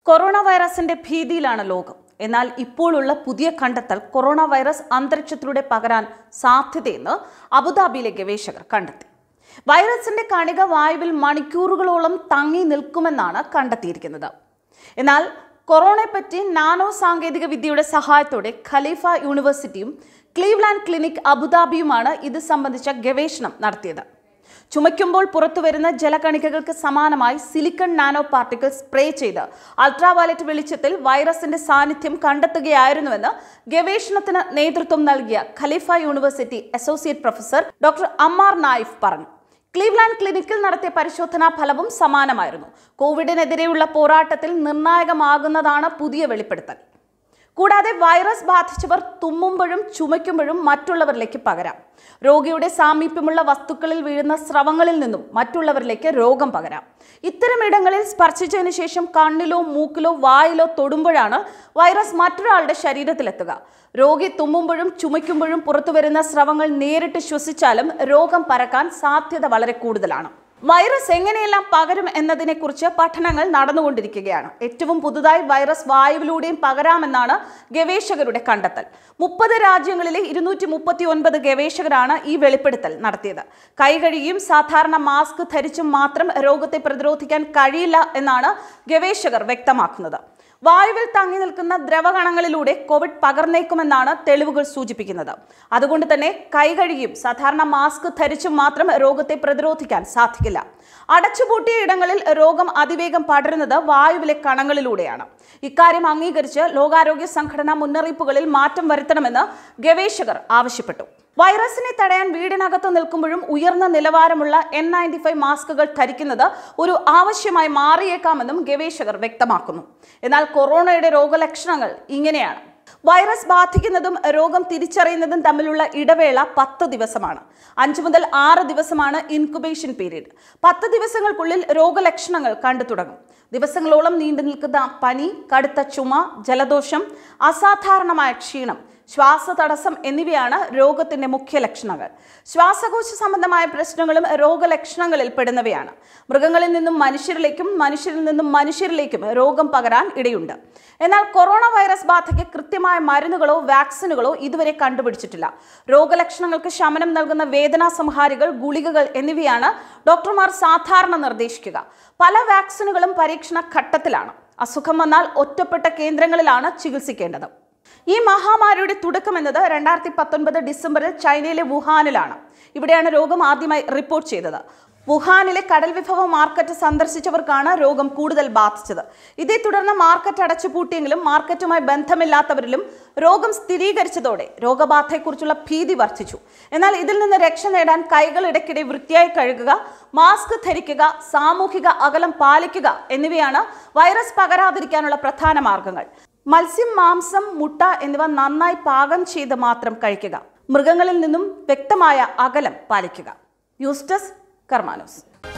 corona വൈറസിന്റെ ഭീതിയിലാണ് ലോകം എന്നാൽ ഇപ്പോഴുള്ള പുതിയ കണ്ടെത്തൽ കൊറോണ വൈറസ് അന്തരീക്ഷത്തിലൂടെ പകരാൻ സാധ്യതയെന്ന് അബുദാബിയിലെ ഗവേഷകർ കണ്ടെത്തി വൈറസിന്റെ കണിക വായുവിൽ മണിക്കൂറുകളോളം തങ്ങി നിൽക്കുമെന്നാണ് കണ്ടെത്തിയിരിക്കുന്നത് എന്നാൽ കൊറോണയെപ്പറ്റി നാനോ സാങ്കേതിക വിദ്യയുടെ സഹായത്തോടെ ഖലീഫ യൂണിവേഴ്സിറ്റിയും ക്ലീവ്ലാൻഡ് ക്ലിനിക് അബുദാബിയുമാണ് ഇത് സംബന്ധിച്ച ഗവേഷണം നടത്തിയത് ചുമയ്ക്കുമ്പോൾ പുറത്തുവരുന്ന ജലകണികകൾക്ക് സമാനമായി സിലിക്കൺ നാനോ പാർട്ടിക്കിൾ സ്പ്രേ ചെയ്ത് അൾട്രാവയലറ്റ് വെളിച്ചത്തിൽ വൈറസിന്റെ സാന്നിധ്യം കണ്ടെത്തുകയായിരുന്നുവെന്ന് ഗവേഷണത്തിന് നേതൃത്വം നൽകിയ Khalifa university associate professor doctor Ammar Naif പറഞ്ഞു ക്ലീവ്ലാൻഡ് ക്ലിനിക്കിൽ നടത്തിയ പരിശോധനാ ഫലവും സമാനമായിരുന്നു കോവിഡിനെതിരെയുള്ള പോരാട്ടത്തിൽ നിർണായകമാകുന്നതാണ് പുതിയ വെളിപ്പെടുത്തൽ കൂടാതെ വൈറസ് ബാധിച്ചവർ തുമ്മുമ്പോഴും ചുമയ്ക്കുമ്പോഴും മറ്റുള്ളവരിലേക്ക് പകരാം രോഗിയുടെ സാമീപ്യമുള്ള വസ്തുക്കളിൽ വീഴുന്ന സ്രവങ്ങളിൽ നിന്നും മറ്റുള്ളവരിലേക്ക് രോഗം പകരാം ഇത്തരം ഇടങ്ങളിൽ സ്പർശിച്ചതിന് ശേഷം കണ്ണിലോ മൂക്കിലോ വായിലോ തൊടുമ്പോഴാണ് വൈറസ് മറ്റൊരാളുടെ ശരീരത്തിലെത്തുക രോഗി തുമ്മുമ്പോഴും ചുമയ്ക്കുമ്പോഴും പുറത്തുവരുന്ന സ്രവങ്ങൾ നേരിട്ട് ശ്വസിച്ചാലും രോഗം പരക്കാൻ സാധ്യത വളരെ കൂടുതലാണ് വൈറസ് എങ്ങനെയെല്ലാം പകരും എന്നതിനെക്കുറിച്ച് പഠനങ്ങൾ നടന്നുകൊണ്ടിരിക്കുകയാണ് ഏറ്റവും പുതുതായി വൈറസ് വായുവിലൂടെയും പകരാമെന്നാണ് ഗവേഷകരുടെ കണ്ടെത്തൽ മുപ്പത് രാജ്യങ്ങളിലെ ഇരുന്നൂറ്റി മുപ്പത്തി ഒൻപത് ഗവേഷകരാണ് ഈ വെളിപ്പെടുത്തൽ നടത്തിയത് കൈകഴുകിയും സാധാരണ മാസ്ക് ധരിച്ചും മാത്രം രോഗത്തെ പ്രതിരോധിക്കാൻ കഴിയില്ല എന്നാണ് ഗവേഷകർ വ്യക്തമാക്കുന്നത് വായുവിൽ തങ്ങി നിൽക്കുന്ന ദ്രവകണങ്ങളിലൂടെ കോവിഡ് പകർന്നേക്കുമെന്നാണ് തെളിവുകൾ സൂചിപ്പിക്കുന്നത് അതുകൊണ്ട് തന്നെ കൈകഴുകിയും സാധാരണ മാസ്ക് ധരിച്ചും മാത്രം രോഗത്തെ പ്രതിരോധിക്കാൻ സാധിക്കില്ല അടച്ചുപൂട്ടിയ ഇടങ്ങളിൽ രോഗം അതിവേഗം പടരുന്നത് വായുവിലെ കണങ്ങളിലൂടെയാണ് ഇക്കാര്യം അംഗീകരിച്ച് ലോകാരോഗ്യ സംഘടന മുന്നറിയിപ്പുകളിൽ മാറ്റം വരുത്തണമെന്ന് ഗവേഷകർ ആവശ്യപ്പെട്ടു വൈറസിനെ തടയാൻ വീടിനകത്ത് നിൽക്കുമ്പോഴും ഉയർന്ന നിലവാരമുള്ള എൻ നയൻറ്റി ഫൈവ് മാസ്കുകൾ ധരിക്കുന്നത് ഒരു ആവശ്യമായി മാറിയേക്കാമെന്നും ഗവേഷകർ വ്യക്തമാക്കുന്നു എന്നാൽ കൊറോണയുടെ രോഗലക്ഷണങ്ങൾ ഇങ്ങനെയാണ് വൈറസ് ബാധിക്കുന്നതും രോഗം തിരിച്ചറിയുന്നതും തമ്മിലുള്ള ഇടവേള പത്ത് ദിവസമാണ് അഞ്ച് മുതൽ ആറ് ദിവസമാണ് ഇൻക്യുബേഷൻ പീരീഡ് പത്ത് ദിവസങ്ങൾക്കുള്ളിൽ രോഗലക്ഷണങ്ങൾ കണ്ടു തുടങ്ങും ദിവസങ്ങളോളം നീണ്ടു നിൽക്കുന്ന പനി കടുത്ത ചുമ ജലദോഷം അസാധാരണമായ ക്ഷീണം ശ്വാസതടസ്സം എന്നിവയാണ് രോഗത്തിന്റെ മുഖ്യ ലക്ഷണങ്ങൾ ശ്വാസകോശ സംബന്ധമായ പ്രശ്നങ്ങളും രോഗലക്ഷണങ്ങളിൽ പെടുന്നവയാണ് മൃഗങ്ങളിൽ നിന്നും മനുഷ്യരിലേക്കും മനുഷ്യരിൽ നിന്നും മനുഷ്യരിലേക്കും രോഗം പകരാൻ ഇടയുണ്ട് എന്നാൽ കൊറോണ വൈറസ് ബാധയ്ക്ക് കൃത്യമായ മരുന്നുകളോ വാക്സിനുകളോ ഇതുവരെ കണ്ടുപിടിച്ചിട്ടില്ല രോഗലക്ഷണങ്ങൾക്ക് ശമനം നൽകുന്ന വേദനാ സംഹാരികൾ ഗുളികകൾ എന്നിവയാണ് ഡോക്ടർമാർ സാധാരണ നിർദ്ദേശിക്കുക പല വാക്സിനുകളും പരീക്ഷണ ഘട്ടത്തിലാണ് അസുഖം വന്നാൽ ഒറ്റപ്പെട്ട കേന്ദ്രങ്ങളിലാണ് ചികിത്സിക്കേണ്ടത് ഈ മഹാമാരിയുടെ തുടക്കം എന്നത് രണ്ടായിരത്തി പത്തൊൻപത് ഡിസംബറിൽ ചൈനയിലെ വുഹാനിലാണ് ഇവിടെയാണ് രോഗം ആദ്യമായി റിപ്പോർട്ട് ചെയ്തത് വുഹാനിലെ കടൽ വിഭവ മാർക്കറ്റ് സന്ദർശിച്ചവർക്കാണ് രോഗം കൂടുതൽ ബാധിച്ചത് ഇതേ തുടർന്ന് മാർക്കറ്റ് അടച്ചുപൂട്ടിയെങ്കിലും മാർക്കറ്റുമായി ബന്ധമില്ലാത്തവരിലും രോഗം സ്ഥിരീകരിച്ചതോടെ രോഗബാധയെക്കുറിച്ചുള്ള ഭീതി വർദ്ധിച്ചു എന്നാൽ ഇതിൽ നിന്ന് രക്ഷ നേടാൻ കൈകൾ ഇടയ്ക്കിടെ വൃത്തിയായി കഴുകുക മാസ്ക് ധരിക്കുക സാമൂഹിക അകലം പാലിക്കുക എന്നിവയാണ് വൈറസ് പകരാതിരിക്കാനുള്ള പ്രധാന മാർഗങ്ങൾ മത്സ്യം മാംസം മുട്ട എന്നിവ നന്നായി പാകം ചെയ്ത് മാത്രം കഴിക്കുക മൃഗങ്ങളിൽ നിന്നും വ്യക്തമായ അകലം പാലിക്കുക ന്യൂസ് ഡെസ്ക് കർമാനോസ്